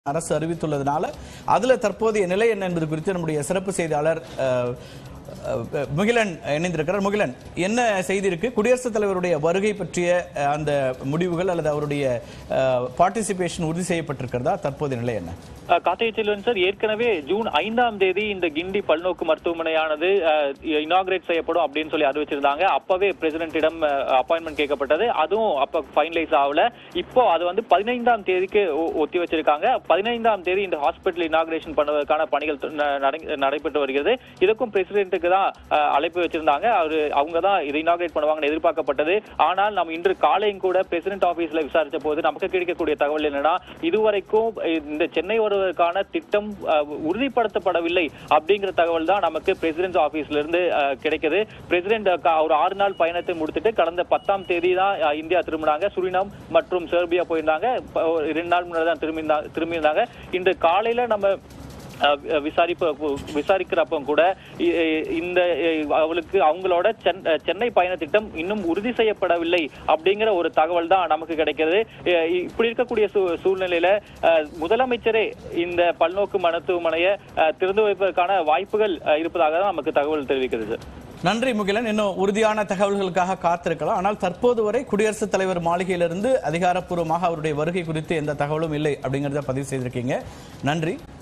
அரசு அறிவித்துள்ளதுனால அதுல தற்போதைய நிலை என்ன என்பது குறித்து நம்முடைய சிறப்பு செய்தியாளர் அஹ், அஹ், முகிலன் இணைந்திருக்கிறார் முகிலன் என்ன செய்தி இருக்கு குடியரசுத் தலைவருடைய வருகை பற்றிய அஹ், அந்த முடிவுகள் அல்லது அவருடைய பார்ட்டிசிபேஷன் உறுதி செய்யப்பட்டிருக்கிறதா தற்போதைய நிலை என்ன அஹ் கார்த்திகை செல்வன் சார் ஏற்கனவே ஜூன் ஐந்தாம் தேதி இந்த கிண்டி பல்நோக்கு மருத்துவமனையானது இனாகிரேட் செய்யப்படும் அப்படின்னு சொல்லி அறிவிச்சிருந்தாங்க அப்பவே பிரசிடென்ட்டிடம் அப்பாயின்மெண்ட் கேட்கப்பட்டது அதுவும் அப்ப ஃபைனலைஸ் ஆகல இப்போ அது வந்து பதினைந்தாம் தேதிக்கு ஒ- ஒத்தி வச்சிருக்காங்க பதினைந்தாம் தேதி இந்த ஹாஸ்பிட்டல் இனாகிரேஷன் பண்ணுவதற்கான பணிகள் து- ந- நடை- நடைபெற்று வருகிறது இதுக்கும் பிரசிடென்ட்டுக்கு தான் அஹ், அழைப்பு வச்சிருந்தாங்க அவரு அவங்க தான் இதை இனாகிரேட் பண்ணுவாங்கன்னு எதிர்பார்க்கப்பட்டது ஆனால் நாம் இன்று காலையும் கூட பிரசிடென்ட் ஆபீஸ்ல விசாரிச்ச போது நமக்கு கிடைக்கக்கூடிய தகவல் என்னன்னா இதுவரைக்கும் இந்த சென்னை வருவதற்கான திட்டம் அஹ், உறுதிப்படுத்தப்படவில்லை அப்படிங்கிற தகவல் தான் நமக்கு பிரசிடென்ட் ஆபீஸ்ல இருந்து அஹ், கிடைக்குது பிரசிடென்ட் ஒரு ஆறு நாள் பயணத்தை முடித்துட்டு கடந்த பத்தாம் தேதி தான் அஹ், இந்தியா திரும்பினாங்க சுரினாம் மற்றும் செர்பியா போயிருந்தாங்க ப- ஒரு ரெண்டு நாள் முன்னாடி தான் திரும்பி திரும்பியிருந்தாங்க இன்று காலையில நம்ம அஹ் விசாரிப்பு விசாரிக்கிறப்ப கூட இ- இ- இந்த அஹ், அவளுக்கு அவங்களோட சென்- அஹ், சென்னை பயண திட்டம் இன்னும் உறுதி செய்யப்படவில்லை அப்படிங்கிற ஒரு தகவல் தான் நமக்கு கிடைக்கிறது அஹ், இப்படி இருக்கக்கூடிய சூ- சூழ்நிலையில அஹ், முதலமைச்சரே இந்த பல்நோக்கு மருத்துவமனையை அஹ், திறந்து வைப்பதற்கான வாய்ப்புகள் அஹ், இருப்பதாக தான் நமக்கு தகவல் தெரிவிக்கிறது சார் நன்றி முகிலன் இன்னும் உறுதியான தகவல்களுக்காக காத்திருக்கலாம் ஆனால் தற்போது வரை குடியரசுத் தலைவர் மாளிகையிலிருந்து அதிகாரப்பூர்வமாக அவருடைய வருகை குறித்து எந்த தகவலும் இல்லை அப்படிங்கறத பதிவு செய்திருக்கீங்க நன்றி